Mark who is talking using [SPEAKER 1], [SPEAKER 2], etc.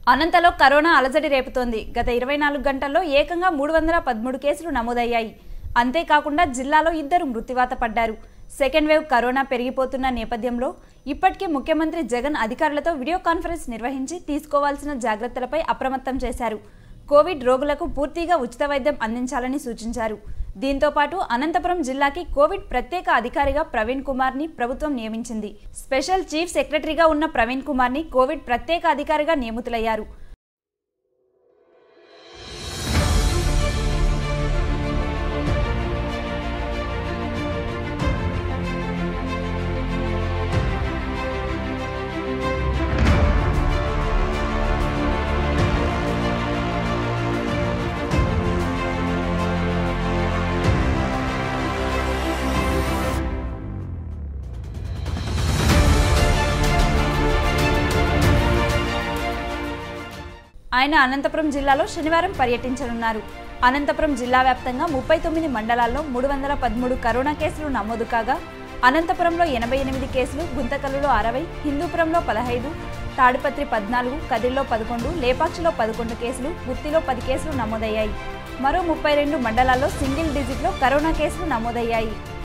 [SPEAKER 1] అనంతలో corona అలజడి రేపుతోంది గత ఇరవై నాలుగు గంటల్లో ఏకంగా మూడు వందల పదమూడు కేసులు నమోదయ్యాయి అంతేకాకుండా జిల్లాలో ఇద్దరు మృత్యువాత పడ్డారు సెకండ్ వేవ్ కరోనా పెరిగిపోతున్న నేపథ్యంలో ఇప్పటికే ముఖ్యమంత్రి జగన్ అధికారులతో వీడియో కాన్ఫరెన్స్ నిర్వహించి తీసుకోవాల్సిన జాగ్రత్తలపై అప్రమత్తం చేశారు కోవిడ్ రోగులకు పూర్తిగా ఉచిత వైద్యం అందించాలని సూచించారు దీంతో పాటు అనంతపురం జిల్లాకి కోవిడ్ ప్రత్యేక అధికారిగా ప్రవీణ్ కుమార్ ని ప్రభుత్వం నియమించింది స్పెషల్ చీఫ్ సెక్రటరీగా ఉన్న ప్రవీణ్ కుమార్ ని కోవిడ్ ప్రత్యేక అధికారిగా నియమితులయ్యారు ఆయన అనంతపురం జిల్లాలో శనివారం పర్యటించనున్నారు అనంతపురం జిల్లా వ్యాప్తంగా ముప్పై తొమ్మిది మండలాల్లో మూడు వందల పదమూడు కరోనా కేసులు నమోదు కాగా అనంతపురంలో ఎనభై ఎనిమిది కేసులు గుంతకల్లులో అరవై హిందూపురంలో పదహైదు తాడిపత్రి పద్నాలుగు కదిరిలో పదకొండు లేపాక్షిలో పదకొండు కేసులు గుత్తిలో పది కేసులు నమోదయ్యాయి మరో ముప్పై రెండు మండలాల్లో సింగిల్ డిజిట్లో కరోనా కేసులు నమోదయ్యాయి